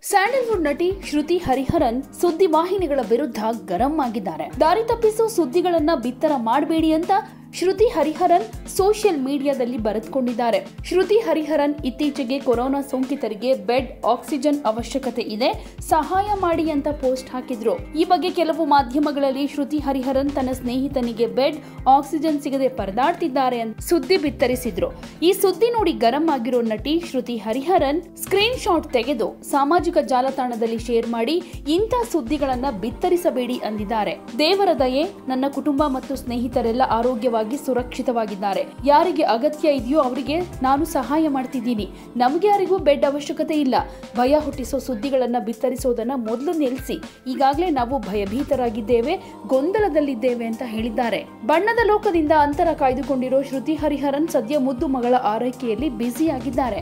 Sandalwood ನಟಿ ಶ್ರುತಿ ಹರಿಹರನ್ ಸುದ್ದಿ ವಾಹಿನಿಗಳ ವಿರುದ್ಧ ಗರಂ ಆಗಿದ್ದಾರೆ ದಾರಿ ತಪ್ಪಿಸೋ ಸುದ್ದಿಗಳನ್ನ ಬಿತ್ತರ ಮಾಡಬೇಡಿ ಅಂತ ಶ್ರುತಿ ಹರಿಹರನ್ ಸೋಷಿಯಲ್ ಮೀಡಿಯಾದಲ್ಲಿ ಬರೆದುಕೊಂಡಿದ್ದಾರೆ ಶ್ರುತಿ ಹರಿಹರನ್ ಇತ್ತೀಚೆಗೆ ಕೊರೋನಾ ಸೋಂಕಿತರಿಗೆ ಬೆಡ್ ಆಕ್ಸಿಜನ್ ಅವಶ್ಯಕತೆ ಇದೆ ಸಹಾಯ ಮಾಡಿ ಅಂತ ಪೋಸ್ಟ್ ಹಾಕಿದ್ರು ಈ ಬಗ್ಗೆ ಕೆಲವು ಮಾಧ್ಯಮಗಳಲ್ಲಿ ಶ್ರುತಿ ಹರಿಹರನ್ ತನ್ನ ಸ್ನೇಹಿತನಿಗೆ ಬೆಡ್ ಆಕ್ಸಿಜನ್ ಸಿಗದೆ ಪರದಾಡ್ತಿದ್ದಾರೆ ಅಂತ ಸುದ್ದಿ ಬಿತ್ತರಿಸಿದ್ರು ಈ ಸುದ್ದಿ ನೋಡಿ ಗರಂ ಆಗಿರೋ ನಟಿ ಶ್ರುತಿ ಹರಿಹರನ್ ಸ್ಕ್ರೀನ್ ಶಾಟ್ ತೆಗೆದು ಸಾಮಾಜಿಕ ಜಾಲತಾಣದಲ್ಲಿ ಶೇರ್ ಮಾಡಿ ಇಂಥ ಸುದ್ದಿಗಳನ್ನ ಬಿತ್ತರಿಸಬೇಡಿ ಅಂದಿದ್ದಾರೆ ದೇವರ ದಯೆ ನನ್ನ ಕುಟುಂಬ ಮತ್ತು ಸ್ನೇಹಿತರೆಲ್ಲ ಆರೋಗ್ಯವಾಗಿ ಸುರಕ್ಷಿತವಾಗಿದ್ದಾರೆ ಯಾರಿಗೆ ಅಗತ್ಯ ಇದೆಯೋ ಅವರಿಗೆ ನಾನು ಸಹಾಯ ಮಾಡ್ತಿದ್ದೀನಿ ನಮಗೆ ಯಾರಿಗೂ ಬೆಡ್ ಅವಶ್ಯಕತೆ ಇಲ್ಲ ಭಯ ಹುಟ್ಟಿಸೋ ಸುದ್ದಿಗಳನ್ನ ಬಿತ್ತರಿಸೋದನ್ನ ಮೊದಲು ನಿಲ್ಲಿಸಿ ಈಗಾಗಲೇ ನಾವು ಭಯಭೀತರಾಗಿದ್ದೇವೆ ಗೊಂದಲದಲ್ಲಿದ್ದೇವೆ ಅಂತ ಹೇಳಿದ್ದಾರೆ ಬಣ್ಣದ ಲೋಕದಿಂದ ಅಂತರ ಕಾಯ್ದುಕೊಂಡಿರೋ ಶ್ರುತಿ ಹರಿಹರನ್ ಸದ್ಯ ಮುದ್ದು ಮಗಳ ಆರೈಕೆಯಲ್ಲಿ ಬ್ಯುಸಿಯಾಗಿದ್ದಾರೆ